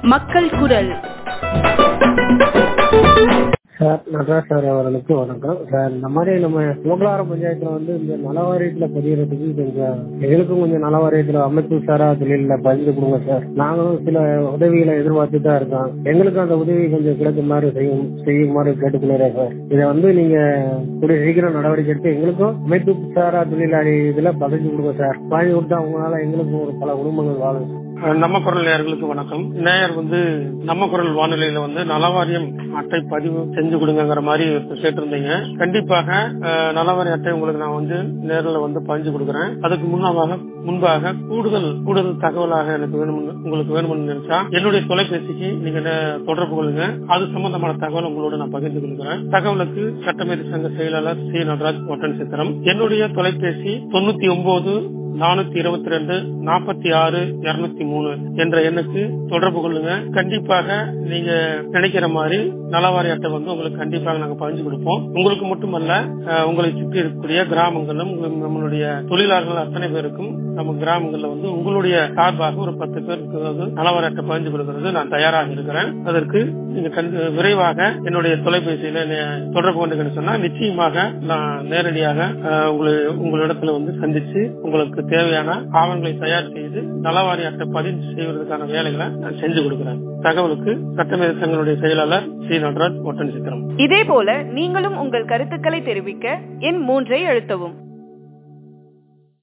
மக்கள் குரல் sir Nataraj sir அவர்களுக்கு வணக்கம் சார் இந்த மாதிரி நம்ம சிவகலாரம் பஞ்சாயத்துல வந்து இந்த நலவாரியத்துல பதியறதுக்கு கொஞ்சம் எங்களுக்கும் கொஞ்சம் நலவாரியத்துல அமைப்பு சாரா தொழில பதிந்து கொடுங்க சார் நாங்களும் சில உதவிகளை எதிர்பார்த்து தான் இருக்கோம் எங்களுக்கும் அந்த உதவி கொஞ்சம் கிடைக்குமாறு செய்யும் செய்யுமாறு கேட்டுக்கொள்கிறேன் சார் இதை வந்து நீங்க கூடிய சீக்கிரம் நடவடிக்கை எடுத்து எங்களுக்கும் அமைப்பு சாரா தொழிலாளி இதுல பதிஞ்சு கொடுங்க சார் வாங்கி கொடுத்தா அவங்களால எங்களுக்கும் ஒரு பல குடும்பங்கள் வாழும் நம்ம குரல் நேயர்களுக்கு வணக்கம் நேயர் வந்து நம்ம குரல் வானொலியில வந்து நலவாரியம் அட்டை பதிவு செஞ்சு கொடுங்கிற மாதிரி கேட்டிருந்தீங்க கண்டிப்பாக அஹ், நலவாரி அட்டை உங்களுக்கு நான் வந்து நேரில் வந்து பதிஞ்சு கொடுக்குறேன் அதுக்கு முன்னாக முன்பாக கூடுதல் கூடுதல் தகவலாக எனக்கு வேணும்னு உங்களுக்கு வேணும்னு நினைச்சா என்னுடைய தொலைபேசிக்கு நீங்க நே- தொடர்பு கொள்ளுங்க அது சம்பந்தமான தகவல் உங்களோட நான் பகிர்ந்து கொள்கிறேன் தகவலுக்கு சட்டமேதை சங்க செயலாளர் சி நடராஜ் ஒட்டன் சித்திரம் என்னுடைய தொலைபேசி தொண்ணூத்தி ஒன்பது நானூத்தி இருபத்தி ரெண்டு நாற்பத்தி ஆறு இருநூத்தி மூணு என்ற எண்ணுக்கு தொடர்பு கொள்ளுங்க கண்டிப்பாக நீங்க நினைக்கிற மாதிரி நலவாரி அட்டை வந்து உங்களுக்கு கண்டிப்பாக நாங்க பகிர்ந்து கொடுப்போம் உங்களுக்கு மட்டுமல்ல அஹ், உங்களை சுற்றி இருக்கக்கூடிய கிராமங்களும் உங்க- நம்மளுடைய தொழிலாளர்கள் அத்தனை பேருக்கும் நம்ம கிராமங்கள்ல வந்து உங்களுடைய சார்பாக ஒரு பத்து பேருக்கு வந்து நலவாரி அட்டை பகிர்ந்து கொடுக்கிறது நான் தயாராக இருக்கிறேன் அதற்கு நீங்க கண்டு- விரைவாக என்னுடைய தொலைபேசியில நே- தொடர்பு கொண்டு சொன்னா நிச்சயமாக நான் நேரடியாக அஹ், உங்களை உங்களிடத்துல வந்து சந்திச்சு உங்களுக்கு தேவையான ஆவணங்களை தயார் செய்து நலவாரி அட்டை பதிவு செய்வதற்கான வேலைகளை நான் செஞ்சு கொடுக்கிறேன் தகவலுக்கு சட்டமேத சங்களுடைய செயலாளர் சி நடராஜ் ஒட்டன் சித்திரம் இதேபோல நீங்களும் உங்கள் கருத்துக்களை தெரிவிக்க எண் மூன்றை அழுத்தவும்